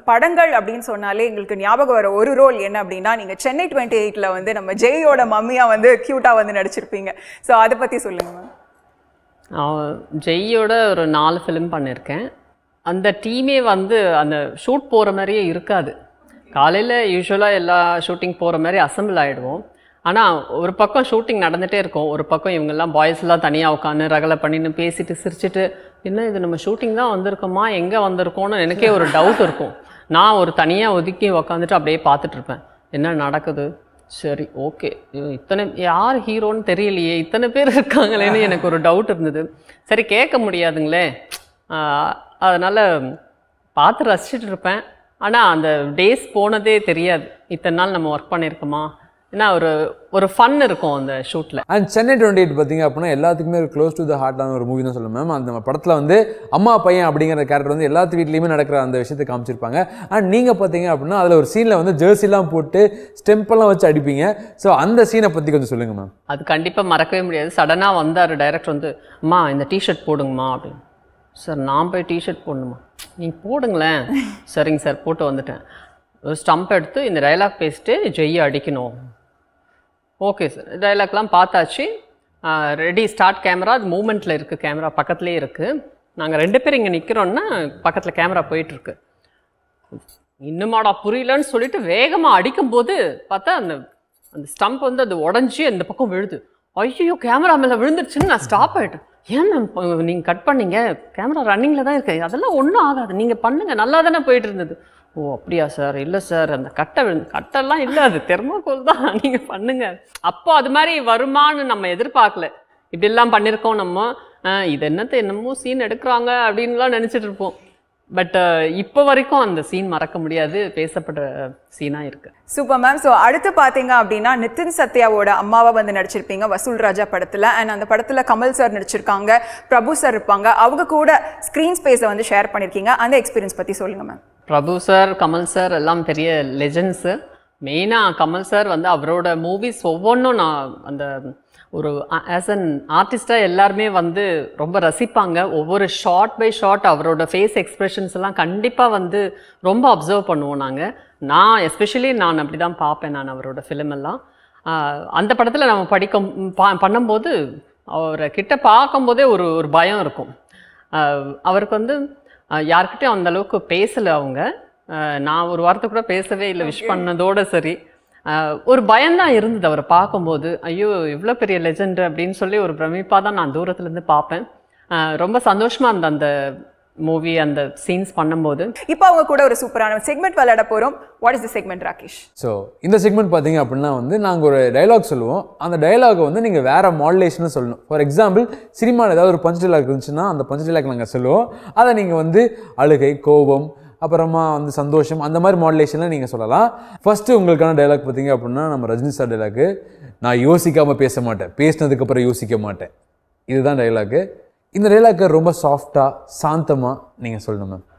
படங்கள் அப்படின்னு சொன்னாலே எங்களுக்கு ஞாபகம் வர ஒரு ரோல் என்ன அப்படின்னா நீங்க சென்னை டுவெண்ட்டி எயிட்ல வந்து நம்ம ஜெயோட மம்மியா வந்து கியூட்டா வந்து நடிச்சிருப்பீங்க ஸோ அதை பத்தி சொல்லுங்க மேம் நான் ஜெய்யோட ஒரு நாலு ஃபிலிம் பண்ணியிருக்கேன் அந்த டீமே வந்து அந்த ஷூட் போகிற மாதிரியே இருக்காது காலையில் யூஸ்வலாக எல்லா ஷூட்டிங் போகிற மாதிரி அசம்பிள் ஆகிடுவோம் ஆனால் ஒரு பக்கம் ஷூட்டிங் நடந்துகிட்டே இருக்கும் ஒரு பக்கம் இவங்கெல்லாம் பாய்ஸ் எல்லாம் தனியாக உட்காந்து ரகலை பண்ணின்னு பேசிட்டு சிரிச்சிட்டு என்ன இது நம்ம ஷூட்டிங் தான் வந்திருக்கோமா எங்கே வந்திருக்கோம்னு எனக்கே ஒரு டவுட் இருக்கும் நான் ஒரு தனியாக ஒதுக்கி உக்காந்துட்டு அப்படியே பார்த்துட்டு இருப்பேன் என்ன நடக்குது சரி ஓகே இத்தனை யார் ஹீரோன்னு தெரியலையே இத்தனை பேர் இருக்காங்களேன்னு எனக்கு ஒரு டவுட் இருந்தது சரி கேட்க முடியாதுங்களே ஆஹ் அதனால பார்த்து ரசிச்சுட்டு இருப்பேன் ஆனால் அந்த டேஸ் போனதே தெரியாது இத்தனை நாள் நம்ம ஒர்க் பண்ணியிருக்கோமா ஏன்னா ஒரு ஒரு ஃபன் இருக்கும் அந்த ஷூட்டில் அண்ட் சென்னை டுவெண்ட்டி எயிட் பார்த்தீங்க அப்படின்னா எல்லாத்துக்குமே க்ளோஸ் டு த ஹார்ட்டான ஒரு மூவி தான் சொல்லுவேன் மேம் அந்த படத்தில் வந்து அம்மா பையன் அப்படிங்கிற கேரக்டர் வந்து எல்லாத்து வீட்லேயுமே நடக்கிற அந்த விஷயத்தை காமிச்சிருப்பாங்க அண்ட் நீங்கள் பார்த்தீங்க அப்படின்னா அதில் ஒரு சீனில் வந்து ஜெர்சிலாம் போட்டு ஸ்டெம்பெல்லாம் வச்சு அடிப்பீங்க ஸோ அந்த சீனை பற்றி கொஞ்சம் சொல்லுங்கள் மேம் அது கண்டிப்பாக மறக்கவே முடியாது சடனாக வந்தார் டைரக்டர் வந்து அம்மா இந்த டிஷர்ட் போடுங்கம்மா அப்படின்னு சார் நான் போய் டிஷர்ட் போடணுமா நீங்கள் போடுங்களேன் சரிங்க சார் போட்டு வந்துட்டேன் ஒரு ஸ்டம்ப் எடுத்து இந்த டைலாக் பேசிட்டு ஜெய்யை அடிக்கணும் ஓகே சார் டைலாக்லாம் பார்த்தாச்சு ரெடி ஸ்டார்ட் கேமரா அது மூமெண்ட்டில் இருக்குது கேமரா பக்கத்துலேயே இருக்குது நாங்கள் ரெண்டு பேர் இங்கே நிற்கிறோன்னா பக்கத்தில் கேமரா போயிட்டுருக்கு இன்னுமாடா புரியலன்னு சொல்லிட்டு வேகமாக அடிக்கும்போது பார்த்தா அந்த அந்த ஸ்டம்ப் வந்து அது உடஞ்சி அந்த பக்கம் விழுது ஐயோ கேமரா மேலே விழுந்துருச்சுன்னு நான் ஸ்டாப் ஆகிட்டேன் ஏன் மேம் நீங்கள் கட் பண்ணீங்க கேமரா ரன்னிங்கில் தான் இருக்கு அதெல்லாம் ஒன்றும் ஆகாது நீங்கள் பண்ணுங்க நல்லா தானே போயிட்டு இருந்தது ஓ அப்படியா சார் இல்லை சார் அந்த கட்டை விழுந்து கட்டெல்லாம் இல்லை அது தெர்மாக்கோல் தான் நீங்கள் பண்ணுங்க அப்போ அது மாதிரி வருமான்னு நம்ம எதிர்பார்க்கல இப்படிலாம் பண்ணியிருக்கோம் நம்ம அஹ், இது என்னத்தை என்னமோ சீன் எடுக்கிறாங்க அப்படின்லாம் நினச்சிட்டு இருப்போம் பட் இப்போ வரைக்கும் அந்த சீன் மறக்க முடியாது பேசப்படுற சீனாக இருக்கு சூப்பர் மேம் ஸோ அடுத்து பார்த்தீங்க அப்படின்னா நிதின் சத்யாவோட அம்மாவா வந்து நடிச்சிருப்பீங்க வசூல் ராஜா படத்தில் அண்ட் அந்த படத்தில் கமல் சார் நடிச்சிருக்காங்க பிரபு சார் இருப்பாங்க அவங்க கூட ஸ்க்ரீன் ஸ்பேஸை வந்து ஷேர் பண்ணியிருக்கீங்க அந்த எக்ஸ்பீரியன்ஸ் பற்றி சொல்லுங்க ma'am Prabhu sir Kamal sir எல்லாம் பெரிய லெஜண்ட்ஸு மெயினாக கமல் சார் வந்து அவரோட மூவிஸ் ஒவ்வொன்றும் நான் அந்த ஒரு ஆஸ் அன் ஆர்டிஸ்டாக எல்லாருமே வந்து ரொம்ப ரசிப்பாங்க ஒவ்வொரு ஷார்ட் பை ஷார்ட் அவரோட ஃபேஸ் எக்ஸ்பிரஷன்ஸ் எல்லாம் கண்டிப்பாக வந்து ரொம்ப அப்சர்வ் பண்ணுவோம் நாங்கள் நான் எஸ்பெஷலி நான் அப்படி தான் பார்ப்பேன் நான் அவரோட ஃபிலிம் எல்லாம் ஆஹ் அந்த படத்தில் நம்ம படிக்கும் பா பண்ணும்போது அவரை கிட்ட பார்க்கும்போதே ஒரு ஒரு பயம் இருக்கும் ஆஹ் அவருக்கு வந்து ஆஹ் யார்கிட்டயும் அந்த அளவுக்கு பேசலை அவங்க ஆஹ் நான் ஒரு வாரத்தை கூட பேசவே இல்லை விஷ் பண்ணதோட சரி ஆஹ் ஒரு பயம்தான் இருந்தது அவரை பார்க்கும்போது ஐயோ இவ்வளோ பெரிய லெஜெண்ட் அப்படின்னு சொல்லி ஒரு பிரமிப்பாக தான் நான் தூரத்துலேருந்து பார்ப்பேன் ஆஹ் ரொம்ப சந்தோஷமாக இருந்த அந்த மூவி அந்த சீன்ஸ் பண்ணும்போது இப்போ அவங்க கூட ஒரு சூப்பரான செக்மெண்ட் விளையாட போகிறோம் what is the segment Rakesh so இந்த செக்மெண்ட் பார்த்தீங்க அப்படின்னா வந்து நாங்கள் ஒரு டயலாக் சொல்லுவோம் அந்த டயலாகை வந்து நீங்கள் வேறு மாடுலேஷன்னு சொல்லணும் ஃபார் எக்ஸாம்பிள் சினிமாவில் ஏதாவது ஒரு பஞ்ச் டயலாக் இருந்துச்சுன்னா அந்த பஞ்ச் டயலாக் நாங்கள் சொல்லுவோம் அதை நீங்கள் வந்து அழுகை கோபம் அப்புறமா வந்து சந்தோஷம் அந்த மாதிரி மாடுலேஷனில் நீங்கள் சொல்லலாம் ஃபஸ்ட்டு உங்களுக்கான டயலாக் பார்த்தீங்க அப்படின்னா நம்ம ரஜினி சார் டயலாக்கு நான் யோசிக்காமல் பேச மாட்டேன் பேசினதுக்கப்புறம் யோசிக்க மாட்டேன் இதுதான் டயலாக்கு இந்த டயலாக்கை ரொம்ப சாஃப்டாக சாந்தமாக நீங்கள் சொல்லணும் மேம்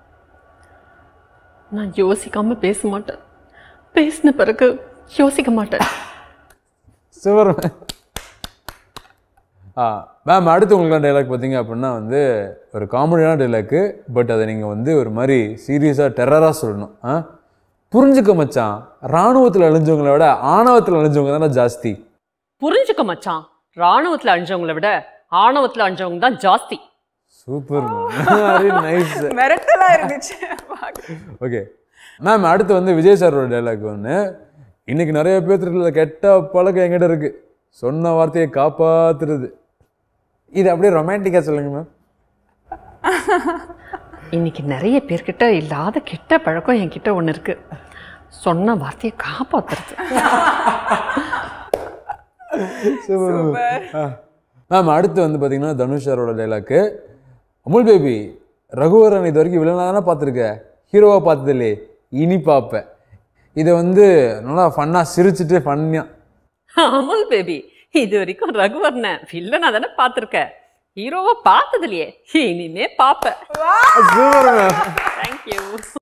நான் யோசிக்காம பேச மாட்டேன் பேசின பிறகு யோசிக்க மாட்டேன் சிவர் ஆ மேம் அடுத்து உங்களுக்கான டைலாக் பார்த்தீங்க அப்படின்னா வந்து ஒரு காமெடியான டைலாக்கு பட் அதை நீங்கள் வந்து ஒரு மாதிரி சீரியஸாக டெரராக சொல்லணும் ஆ புரிஞ்சுக்க மச்சான் இராணுவத்தில் அழிஞ்சவங்கள விட ஆணவத்தில் அழிஞ்சவங்க தானே ஜாஸ்தி புரிஞ்சுக்க மச்சான் ராணுவத்தில் அழிஞ்சவங்களை விட ஆணவத்தில் அழிஞ்சவங்க தான் ஜாஸ்தி சூப்பர் வெரி நைஸ் மிரட்டலா இருந்துச்சு ஓகே மேம் அடுத்து வந்து விஜய் சாரோட டைலாக் ஒன்று இன்னைக்கு நிறைய பேர்த்துல கெட்ட பழக்கம் என்கிட்ட இருக்கு சொன்ன வார்த்தையை காப்பாத்துறது இது அப்படியே ரொமான்டிக்காக சொல்லுங்க மேம் இன்னைக்கு நிறைய பேர்கிட்ட இல்லாத கெட்ட பழக்கம் என்கிட்ட ஒன்று இருக்கு சொன்ன வார்த்தையை காப்பாத்துறது மேம் அடுத்து வந்து பார்த்தீங்கன்னா தனுஷ் சாரோட டைலாக்கு அமுல் பேபி ரகுவரன் இது வரைக்கும் வில்லனாக தானே பார்த்துருக்க ஹீரோவாக பார்த்தது இல்லையே இனி பார்ப்பேன் இதை வந்து நல்லா ஃபன்னாக சிரிச்சிட்டு ஃபன்னியாக அமுல் பேபி இது வரைக்கும் ரகுவர்ண வில்லனா தானே பார்த்துருக்க ஹீரோவை பார்த்தது இல்லையே இனிமே பார்ப்பேன் சூப்பர் மேம் தேங்க்யூ